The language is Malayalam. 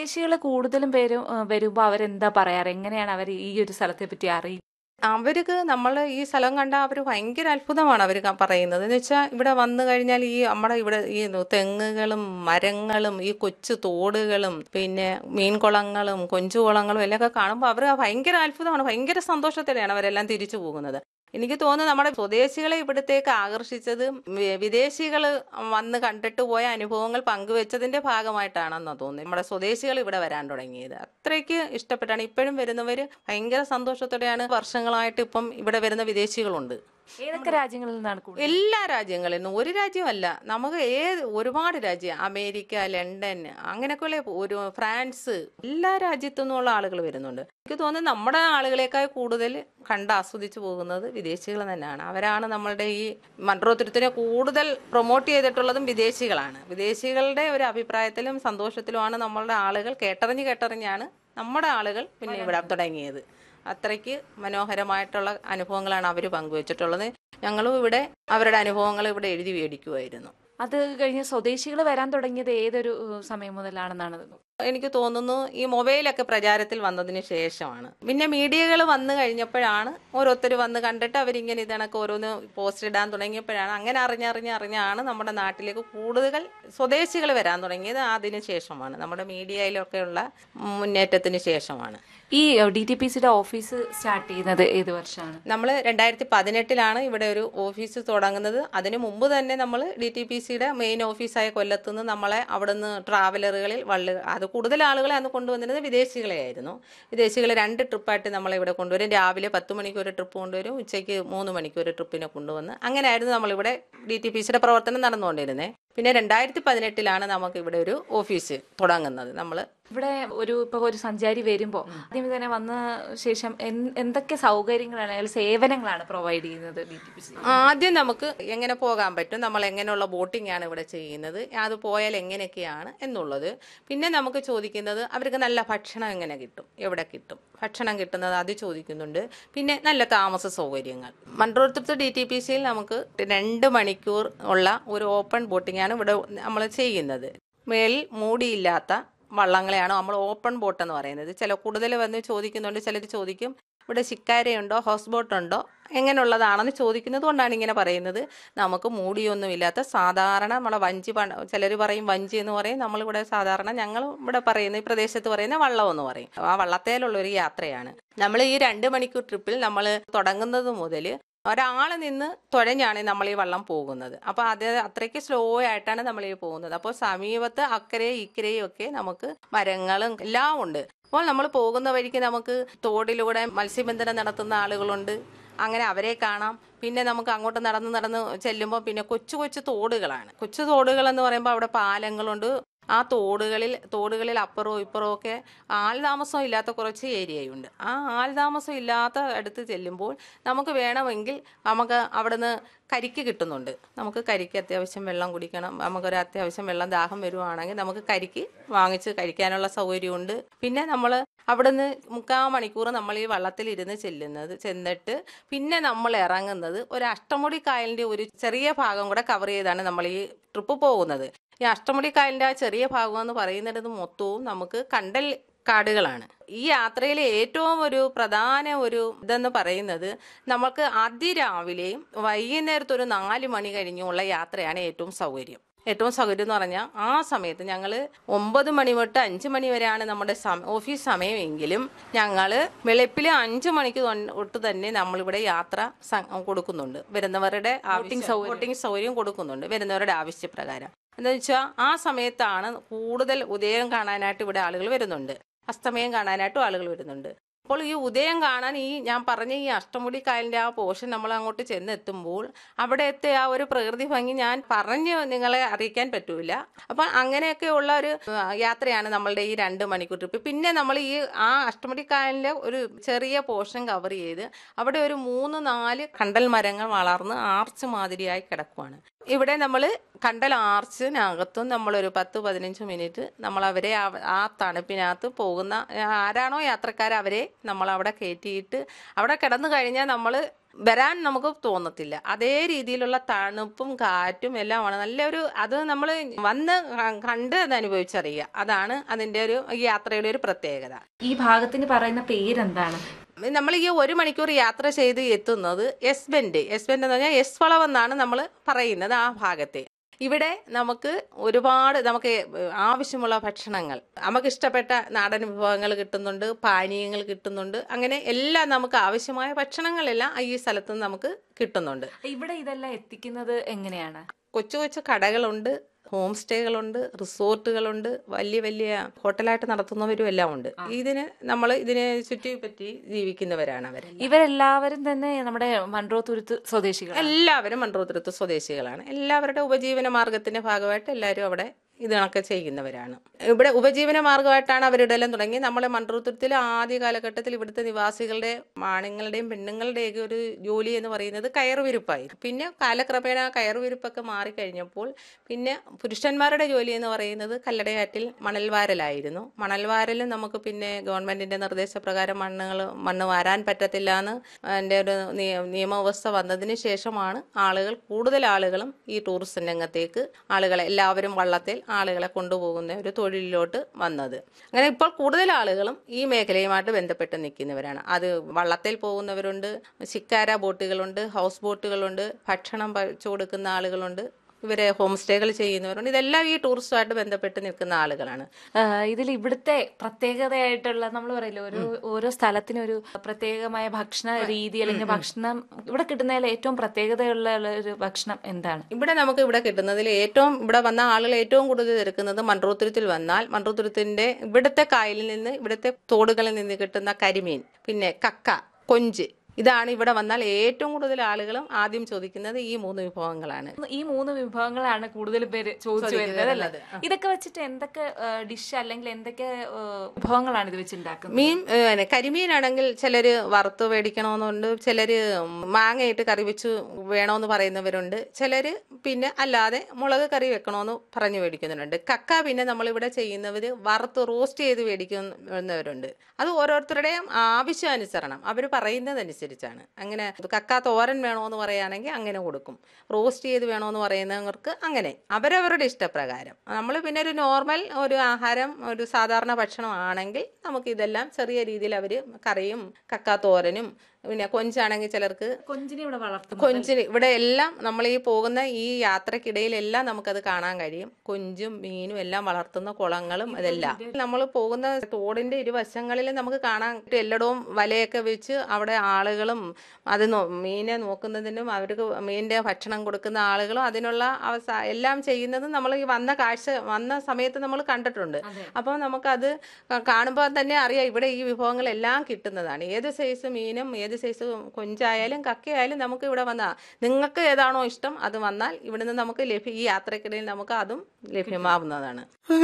വിദേശികൾ കൂടുതലും പേരും ഏഹ്, വരുമ്പോ അവരെന്താ പറയാറ് എങ്ങനെയാണ് അവർ ഈ ഒരു സ്ഥലത്തെ പറ്റി അറിയുന്നത് അവർക്ക് നമ്മൾ ഈ സ്ഥലം കണ്ട അവർ ഭയങ്കര അത്ഭുതമാണ് അവർ പറയുന്നത് എന്ന് വെച്ചാൽ ഇവിടെ വന്നു കഴിഞ്ഞാൽ ഈ നമ്മുടെ ഇവിടെ ഈ തെങ്ങുകളും മരങ്ങളും ഈ കൊച്ചു തോടുകളും പിന്നെ മീൻകുളങ്ങളും കൊഞ്ചുകുളങ്ങളും എല്ലാം ഒക്കെ കാണുമ്പോൾ അവർ ഭയങ്കര അത്ഭുതമാണ് ഭയങ്കര സന്തോഷത്തോടെയാണ് അവരെല്ലാം തിരിച്ചു പോകുന്നത് എനിക്ക് തോന്നുന്നു നമ്മുടെ സ്വദേശികളെ ഇവിടത്തേക്ക് ആകർഷിച്ചത് വിദേശികൾ വന്ന് കണ്ടിട്ട് പോയ അനുഭവങ്ങൾ പങ്കുവെച്ചതിന്റെ ഭാഗമായിട്ടാണെന്ന് തോന്നുന്നു നമ്മുടെ സ്വദേശികൾ ഇവിടെ വരാൻ തുടങ്ങിയത് അത്രയ്ക്ക് ഇഷ്ടപ്പെട്ടാണ് ഇപ്പോഴും വരുന്നവർ ഭയങ്കര സന്തോഷത്തോടെയാണ് വർഷങ്ങളായിട്ട് ഇപ്പം ഇവിടെ വരുന്ന വിദേശികളുണ്ട് ഏതൊക്കെ രാജ്യങ്ങളിൽ നിന്നാണ് കൂടുതൽ എല്ലാ രാജ്യങ്ങളിൽ നിന്നും ഒരു രാജ്യമല്ല നമുക്ക് ഏത് ഒരുപാട് രാജ്യം അമേരിക്ക ലണ്ടൻ അങ്ങനെയൊക്കെയുള്ള ഒരു ഫ്രാൻസ് എല്ലാ രാജ്യത്തു നിന്നുള്ള ആളുകൾ വരുന്നുണ്ട് എനിക്ക് തോന്നുന്നു നമ്മുടെ ആളുകളെക്കാൾ കൂടുതൽ കണ്ട് ആസ്വദിച്ചു പോകുന്നത് വിദേശികൾ തന്നെയാണ് അവരാണ് നമ്മളുടെ ഈ മൺട്രോത്തുരത്തിനെ കൂടുതൽ പ്രൊമോട്ട് ചെയ്തിട്ടുള്ളതും വിദേശികളാണ് വിദേശികളുടെ ഒരു അഭിപ്രായത്തിലും സന്തോഷത്തിലുമാണ് നമ്മളുടെ ആളുകൾ കേട്ടറിഞ്ഞ് കേട്ടറിഞ്ഞാണ് നമ്മുടെ ആളുകൾ പിന്നെ ഇവിടെ തുടങ്ങിയത് അത്രയ്ക്ക് മനോഹരമായിട്ടുള്ള അനുഭവങ്ങളാണ് അവർ പങ്കുവച്ചിട്ടുള്ളത് ഞങ്ങളും ഇവിടെ അവരുടെ അനുഭവങ്ങൾ ഇവിടെ എഴുതി മേടിക്കുമായിരുന്നു അത് കഴിഞ്ഞ് സ്വദേശികൾ വരാൻ തുടങ്ങിയത് ഏതൊരു ഏഹ്, സമയം മുതലാണെന്നാണ് എനിക്ക് തോന്നുന്നു ഈ മൊബൈലൊക്കെ പ്രചാരത്തിൽ വന്നതിന് ശേഷമാണ് പിന്നെ മീഡിയകൾ വന്നു കഴിഞ്ഞപ്പോഴാണ് ഓരോരുത്തർ വന്ന് കണ്ടിട്ട് അവരിങ്ങനെ ഇതണക്ക് ഓരോന്ന് പോസ്റ്റ് ഇടാൻ തുടങ്ങിയപ്പോഴാണ് അങ്ങനെ അറിഞ്ഞറിഞ്ഞ് അറിഞ്ഞാണ് നമ്മുടെ നാട്ടിലേക്ക് കൂടുതൽ സ്വദേശികൾ വരാൻ തുടങ്ങിയത് അതിന് ശേഷമാണ് നമ്മുടെ മീഡിയയിലൊക്കെയുള്ള മുന്നേറ്റത്തിന് ശേഷമാണ് ഈ ഡി ടി പി സിയുടെ ഓഫീസ് സ്റ്റാർട്ട് ചെയ്യുന്നത് ഏത് വർഷമാണ് നമ്മൾ രണ്ടായിരത്തി പതിനെട്ടിലാണ് ഇവിടെ ഒരു ഓഫീസ് തുടങ്ങുന്നത് അതിനു മുമ്പ് തന്നെ നമ്മൾ ഡി ടി പി സിയുടെ മെയിൻ ഓഫീസായ കൊല്ലത്ത് നിന്ന് നമ്മളെ അവിടുന്ന് ട്രാവലറുകളിൽ വള്ളി അത് കൂടുതൽ ആളുകളെ അന്ന് കൊണ്ടുവന്നിരുന്നത് വിദേശികളെ ആയിരുന്നു വിദേശികളെ രണ്ട് ട്രിപ്പായിട്ട് നമ്മളെ ഇവിടെ കൊണ്ടുവരും രാവിലെ പത്ത് മണിക്ക് ഒരു ട്രിപ്പ് കൊണ്ടുവരും ഉച്ചയ്ക്ക് മൂന്ന് മണിക്ക് ഒരു ട്രിപ്പിനെ കൊണ്ടുവന്ന് അങ്ങനെയായിരുന്നു നമ്മളിവിടെ ഡി ടി പി സിയുടെ പ്രവർത്തനം നടന്നുകൊണ്ടിരുന്നത് പിന്നെ രണ്ടായിരത്തി പതിനെട്ടിലാണ് നമുക്ക് ഇവിടെ ഒരു ഓഫീസ് തുടങ്ങുന്നത് നമ്മൾ ഇവിടെ ഒരു ഇപ്പൊ ഒരു സഞ്ചാരി വരുമ്പോ ആദ്യം തന്നെ വന്ന ശേഷം എൻ- എന്തൊക്കെ സൗകര്യങ്ങളാണ് അല്ലെങ്കിൽ സേവനങ്ങളാണ് പ്രൊവൈഡ് ചെയ്യുന്നത് ഡി ടി പി സി ആദ്യം നമുക്ക് എങ്ങനെ പോകാൻ പറ്റും നമ്മൾ എങ്ങനെയുള്ള ബോട്ടിംഗ് ആണ് ഇവിടെ ചെയ്യുന്നത് അത് പോയാൽ എങ്ങനെയൊക്കെയാണ് എന്നുള്ളത് പിന്നെ നമുക്ക് ചോദിക്കുന്നത് അവർക്ക് നല്ല ഭക്ഷണം എങ്ങനെ കിട്ടും എവിടെ കിട്ടും ഭക്ഷണം കിട്ടുന്നത് അത് ചോദിക്കുന്നുണ്ട് പിന്നെ നല്ല താമസ സൗകര്യങ്ങൾ മൺട്രോത്തുരുത്ത് ഡി ടി പി സിയിൽ നമുക്ക് രണ്ട് മണിക്കൂർ ഉള്ള ഒരു ഓപ്പൺ ബോട്ടിംഗ് ആണ് ഇവിടെ നമ്മൾ ചെയ്യുന്നത് മേളിൽ മൂടിയില്ലാത്ത വള്ളങ്ങളെയാണ് നമ്മൾ ഓപ്പൺ ബോട്ട് എന്ന് പറയുന്നത് ചില കൂടുതൽ വന്ന് ചോദിക്കുന്നുണ്ട് ചിലർ ചോദിക്കും ഇവിടെ ശിക്കാരയുണ്ടോ ഹൗസ് ബോട്ടുണ്ടോ എങ്ങനെയുള്ളതാണെന്ന് ചോദിക്കുന്നത് കൊണ്ടാണ് ഇങ്ങനെ പറയുന്നത് നമുക്ക് മൂടിയൊന്നുമില്ലാത്ത സാധാരണ നമ്മളെ വഞ്ചി ചിലർ പറയും വഞ്ചി എന്ന് പറയും നമ്മളിവിടെ സാധാരണ ഞങ്ങൾ ഇവിടെ പറയുന്ന ഈ പ്രദേശത്ത് പറയുന്ന വള്ളം എന്ന് പറയും ആ വള്ളത്തേലുള്ള ഒരു യാത്രയാണ് നമ്മൾ ഈ രണ്ട് മണിക്കൂർ ട്രിപ്പിൽ നമ്മൾ തുടങ്ങുന്നത് മുതൽ ഒരാൾ നിന്ന് തുഴഞ്ഞാണ് നമ്മൾ ഈ വള്ളം പോകുന്നത് അപ്പോൾ അത് അത്രയ്ക്ക് സ്ലോ ആയിട്ടാണ് നമ്മൾ ഈ പോകുന്നത് അപ്പോൾ സമീപത്ത് അക്കരയും ഇക്കരയും ഒക്കെ നമുക്ക് മരങ്ങളും എല്ലാം ഉണ്ട് അപ്പോൾ നമ്മൾ പോകുന്ന വഴിക്ക് നമുക്ക് തോടിലൂടെ മത്സ്യബന്ധനം നടത്തുന്ന ആളുകളുണ്ട് അങ്ങനെ അവരെ കാണാം പിന്നെ നമുക്ക് അങ്ങോട്ട് നടന്ന് നടന്ന് ചെല്ലുമ്പോൾ പിന്നെ കൊച്ചു കൊച്ചു തോടുകളാണ് കൊച്ചു തോടുകൾ എന്ന് പറയുമ്പോൾ അവിടെ പാലങ്ങളുണ്ട് ആ തോടുകളിൽ തോടുകളിൽ അപ്പുറവും ഇപ്പുറവും ഒക്കെ ആൾതാമസം ഇല്ലാത്ത കുറച്ച് ഏരിയയുണ്ട് ആ ആൾതാമസം ഇല്ലാത്ത അടുത്ത് ചെല്ലുമ്പോൾ നമുക്ക് വേണമെങ്കിൽ നമുക്ക് അവിടുന്ന് കരിക്ക് കിട്ടുന്നുണ്ട് നമുക്ക് കരിക്ക് അത്യാവശ്യം വെള്ളം കുടിക്കണം നമുക്കൊരു അത്യാവശ്യം വെള്ളം ദാഹം വരുവാണെങ്കിൽ നമുക്ക് കരിക്ക് വാങ്ങിച്ച് കഴിക്കാനുള്ള സൗകര്യമുണ്ട് പിന്നെ നമ്മൾ അവിടുന്ന് മുക്കാൽ മണിക്കൂർ നമ്മൾ ഈ വള്ളത്തിൽ ഇരുന്ന് ചെല്ലുന്നത് ചെന്നിട്ട് പിന്നെ നമ്മൾ ഇറങ്ങുന്നത് ഒരു അഷ്ടമുടി കായലിന്റെ ഒരു ചെറിയ ഭാഗം കൂടെ കവർ ചെയ്താണ് നമ്മൾ ഈ ട്രിപ്പ് പോകുന്നത് ഈ അഷ്ടമുടി കായലിന്റെ ആ ചെറിയ ഭാഗം എന്ന് പറയുന്നത് മൊത്തവും നമുക്ക് കണ്ടൽ കാടുകളാണ് ഈ യാത്രയിലെ ഏറ്റവും ഒരു പ്രധാന ഒരു ഇതെന്ന് പറയുന്നത് നമുക്ക് അതിരാവിലെയും വൈകുന്നേരത്ത് ഒരു നാല് മണി കഴിഞ്ഞുള്ള യാത്രയാണ് ഏറ്റവും സൗകര്യം ഏറ്റവും സൗകര്യം എന്ന് പറഞ്ഞാൽ ആ സമയത്ത് ഞങ്ങൾ ഒമ്പത് മണി തൊട്ട് അഞ്ച് മണി വരെയാണ് നമ്മുടെ സമ- ഓഫീസ് സമയമെങ്കിലും ഞങ്ങൾ വെളുപ്പിലെ അഞ്ച് മണിക്ക് തൊട്ട് തന്നെ നമ്മളിവിടെ യാത്ര സ- കൊടുക്കുന്നുണ്ട് വരുന്നവരുടെ ബോട്ടിംഗ് സൗകര്യം കൊടുക്കുന്നുണ്ട് വരുന്നവരുടെ ആവശ്യപ്രകാരം എന്താ വെച്ചാൽ ആ സമയത്താണ് കൂടുതൽ ഉദയം കാണാനായിട്ട് ഇവിടെ ആളുകൾ വരുന്നുണ്ട് അസ്തമയം കാണാനായിട്ടും ആളുകൾ വരുന്നുണ്ട് അപ്പോൾ ഈ ഉദയം കാണാൻ ഈ ഞാൻ പറഞ്ഞ ഈ അഷ്ടമുടി കായലിന്റെ ആ പോർഷൻ നമ്മൾ അങ്ങോട്ട് ചെന്നെത്തുമ്പോൾ അവിടുത്തെ ആ ഒരു പ്രകൃതി ഭംഗി ഞാൻ പറഞ്ഞ് നിങ്ങളെ അറിയിക്കാൻ പറ്റൂല അപ്പം അങ്ങനെയൊക്കെയുള്ള ഒരു ആ, യാത്രയാണ് നമ്മളുടെ ഈ രണ്ട് മണിക്കൂർ ട്രിപ്പ് പിന്നെ നമ്മൾ ഈ ആ അഷ്ടമുടി കായലിന്റെ ഒരു ചെറിയ പോർഷൻ കവർ ചെയ്ത് അവിടെ ഒരു മൂന്ന് നാല് കണ്ടൽ മരങ്ങൾ വളർന്ന് ആർച്ച് മാതിരിയായി കിടക്കുവാണ് ഇവിടെ നമ്മൾ കണ്ടൽ ആർച്ചിനകത്തും നമ്മളൊരു പത്ത് പതിനഞ്ച് മിനിറ്റ് നമ്മൾ അവരെ ആ- ആ തണുപ്പിനകത്ത് പോകുന്ന ആരാണോ യാത്രക്കാർ അവരെ നമ്മൾ അവിടെ കയറ്റിയിട്ട് അവിടെ കിടന്നു കഴിഞ്ഞാൽ നമ്മൾ വരാൻ നമുക്ക് തോന്നത്തില്ല അതേ രീതിയിലുള്ള തണുപ്പും കാറ്റും എല്ലാമാണ് നല്ലൊരു അത് നമ്മൾ വന്ന് ക- കണ്ട് അത് അനുഭവിച്ചറിയുക അതാണ് അതിൻ്റെ ഒരു ഈ യാത്രയുടെ ഒരു പ്രത്യേകത ഈ ഭാഗത്തിന് പറയുന്ന പേരെന്താണ് നമ്മൾ ഈ ഒരു മണിക്കൂർ യാത്ര ചെയ്ത് എത്തുന്നത് എസ് ബെൻഡ് എസ് ബെൻഡ് എന്ന് പറഞ്ഞാൽ എസ് വളവ് എന്നാണ് നമ്മൾ പറയുന്നത് ആ ഭാഗത്തെ ഇവിടെ നമുക്ക് ഒരുപാട് നമുക്ക് ആവശ്യമുള്ള ഭക്ഷണങ്ങൾ നമുക്ക് ഇഷ്ടപ്പെട്ട നാടൻ വിഭവങ്ങൾ കിട്ടുന്നുണ്ട് പാനീയങ്ങൾ കിട്ടുന്നുണ്ട് അങ്ങനെ എല്ലാം നമുക്ക് ആവശ്യമായ ഭക്ഷണങ്ങളെല്ലാം ഈ സ്ഥലത്ത് നിന്ന് നമുക്ക് കിട്ടുന്നുണ്ട് ഇവിടെ ഇതെല്ലാം എത്തിക്കുന്നത് എങ്ങനെയാണ് കൊച്ചു കൊച്ചു കടകളുണ്ട് ഹോം സ്റ്റേകളുണ്ട് റിസോർട്ടുകളുണ്ട് വലിയ വലിയ ഹോട്ടലായിട്ട് നടത്തുന്നവരും എല്ലാം ഉണ്ട് ഇതിന് നമ്മൾ ഇതിനെ ചുറ്റിപ്പറ്റി ജീവിക്കുന്നവരാണ് അവർ ഇവരെല്ലാവരും തന്നെ നമ്മുടെ മൺട്രോ തുരുത്ത് സ്വദേശികൾ എല്ലാവരും മൺട്രോത്തുരുത്ത് സ്വദേശികളാണ് എല്ലാവരുടെ ഉപജീവന മാർഗത്തിന്റെ ഭാഗമായിട്ട് എല്ലാവരും അവിടെ ഇതിനൊക്കെ ചെയ്യുന്നവരാണ് ഇവിടെ ഉപജീവന മാർഗമായിട്ടാണ് അവരുടെ എല്ലാം തുടങ്ങി നമ്മളെ മൺട്രോത്തുരുത്തിൽ ആദ്യ കാലഘട്ടത്തിൽ ഇവിടുത്തെ നിവാസികളുടെ ആണുങ്ങളുടെയും പെണ്ണുങ്ങളുടെയൊക്കെ ഒരു ജോലി എന്ന് പറയുന്നത് കയറുവിരുപ്പായി പിന്നെ കാലക്രമേണ ആ കയറുവിരുപ്പൊക്കെ മാറിക്കഴിഞ്ഞപ്പോൾ പിന്നെ പുരുഷന്മാരുടെ ജോലി എന്ന് പറയുന്നത് കല്ലടയാറ്റിൽ മണൽ വാരലായിരുന്നു മണൽ വാരലും നമുക്ക് പിന്നെ ഗവൺമെന്റിന്റെ നിർദ്ദേശപ്രകാരം മണ്ണുകൾ മണ്ണ് വാരാൻ പറ്റത്തില്ല എന്ന് അതിന്റെ ഒരു നിയ- നിയമവ്യവസ്ഥ വന്നതിന് ശേഷമാണ് ആളുകൾ കൂടുതൽ ആളുകളും ഈ ടൂറിസം രംഗത്തേക്ക് ആളുകളെ എല്ലാവരും വള്ളത്തിൽ ആളുകളെ കൊണ്ടുപോകുന്ന ഒരു തൊഴിലിലോട്ട് വന്നത് അങ്ങനെ ഇപ്പോൾ കൂടുതൽ ആളുകളും ഈ മേഖലയുമായിട്ട് ബന്ധപ്പെട്ട് നിൽക്കുന്നവരാണ് അത് വള്ളത്തിൽ പോകുന്നവരുണ്ട് ശിക്കാര ബോട്ടുകളുണ്ട് ഹൗസ് ബോട്ടുകളുണ്ട് ഭക്ഷണം വെച്ചു കൊടുക്കുന്ന ആളുകളുണ്ട് ഇവരെ ഹോം സ്റ്റേകൾ ചെയ്യുന്നവരുണ്ട് ഇതെല്ലാം ഈ ടൂറിസവുമായിട്ട് ബന്ധപ്പെട്ട് നിൽക്കുന്ന ആളുകളാണ് ഇതിൽ ഇവിടുത്തെ പ്രത്യേകതയായിട്ടുള്ള നമ്മൾ പറയില്ലേ ഓരോ ഓരോ സ്ഥലത്തിനും ഒരു പ്രത്യേകമായ ഭക്ഷണ രീതി അല്ലെങ്കിൽ ഭക്ഷണം ഇവിടെ കിട്ടുന്നതിൽ ഏറ്റവും പ്രത്യേകതയുള്ള ഒരു ഭക്ഷണം എന്താണ് ഇവിടെ നമുക്ക് ഇവിടെ കിട്ടുന്നതിൽ ഏറ്റവും ഇവിടെ വന്ന ആളുകൾ ഏറ്റവും കൂടുതൽ എടുക്കുന്നത് മൺട്രോത്തുരുത്തിൽ വന്നാൽ മൺട്രോത്തുരുത്തിന്റെ ഇവിടുത്തെ കായലിൽ നിന്ന് ഇവിടുത്തെ തോടുകളിൽ നിന്ന് കിട്ടുന്ന കരിമീൻ പിന്നെ കക്ക കൊഞ്ച് ഇതാണ് ഇവിടെ വന്നാൽ ഏറ്റവും കൂടുതൽ ആളുകളും ആദ്യം ചോദിക്കുന്നത് ഈ മൂന്ന് വിഭവങ്ങളാണ് ഈ മൂന്ന് വിഭവങ്ങളാണ് കൂടുതൽ പേര് ചോദിച്ചു വരുന്നത് അല്ലേ ഇതൊക്കെ വെച്ചിട്ട് എന്തൊക്കെ ഡിഷ് അല്ലെങ്കിൽ എന്തൊക്കെ ആ, വിഭവങ്ങളാണ് ഇത് വെച്ച് ഉണ്ടാക്കുന്നത് മീൻ ഏ, പിന്നെ കരിമീനാണെങ്കിൽ ചിലര് വറുത്ത് മേടിക്കണമെന്നുണ്ട് ചിലര് മാങ്ങയിട്ട് കറി വെച്ച് വേണമെന്ന് പറയുന്നവരുണ്ട് ചിലര് പിന്നെ അല്ലാതെ മുളക് കറി വെക്കണമെന്ന് പറഞ്ഞു മേടിക്കുന്നുണ്ട് കക്ക പിന്നെ നമ്മളിവിടെ ചെയ്യുന്നവര് വറുത്ത് റോസ്റ്റ് ചെയ്ത് മേടിക്കുന്നവരുണ്ട് അത് ഓരോരുത്തരുടെയും ആവശ്യാനുസരണം അവർ പറയുന്നതനുസരിച്ചാണ് അങ്ങനെ കക്ക തോരൻ വേണമെന്ന് പറയുകയാണെങ്കിൽ അങ്ങനെ കൊടുക്കും റോസ്റ്റ് ചെയ്ത് വേണമെന്ന് പറയുന്നവർക്ക് അങ്ങനെ അവരവരുടെ ഇഷ്ടപ്രകാരം നമ്മൾ പിന്നെ ഒരു നോർമൽ ഒരു ആഹാരം ഒരു സാധാരണ ഭക്ഷണം ആണെങ്കിൽ നമുക്ക് ഇതെല്ലാം ചെറിയ രീതിയിൽ അവർ കറിയും കക്ക തോരനും പിന്നെ കൊഞ്ചാണെങ്കിൽ ചിലർക്ക് കൊഞ്ചിനെ ഇവിടെ വളർത്തുന്നു കൊഞ്ചിന് ഇവിടെ എല്ലാം നമ്മൾ ഈ പോകുന്ന ഈ യാത്രക്കിടയിലെല്ലാം നമുക്കത് കാണാൻ കഴിയും കൊഞ്ചും മീനും എല്ലാം വളർത്തുന്ന കുളങ്ങളും ഇതെല്ലാം നമ്മൾ പോകുന്ന തോടിന്റെ ഇരുവശങ്ങളിൽ നമുക്ക് കാണാൻ പറ്റും എല്ലായിടവും വലയൊക്കെ വെച്ച് അവിടെ ആളുകളും അത് നോ- മീനെ നോക്കുന്നതിനും അവർക്ക് മീനിന്റെ ഭക്ഷണം കൊടുക്കുന്ന ആളുകളും അതിനുള്ള അവസ എല്ലാം ചെയ്യുന്നതും നമ്മൾ ഈ വന്ന കാഴ്ച വന്ന സമയത്ത് നമ്മൾ കണ്ടിട്ടുണ്ട് അപ്പോൾ നമുക്കത് കാണുമ്പോൾ തന്നെ അറിയാം ഇവിടെ ഈ വിഭവങ്ങളെല്ലാം കിട്ടുന്നതാണ് ഏത് സൈസ് മീനും ഏത് സൈസ് കൊഞ്ചായാലും കക്കയായാലും നമുക്ക് ഇവിടെ വന്നാൽ നിങ്ങൾക്ക് ഏതാണോ ഇഷ്ടം അത് വന്നാൽ ഇവിടുന്ന് നമുക്ക് ലഭ്യ ഈ യാത്രക്കിടയിൽ നമുക്ക് അതും ലഭ്യമാവുന്നതാണ്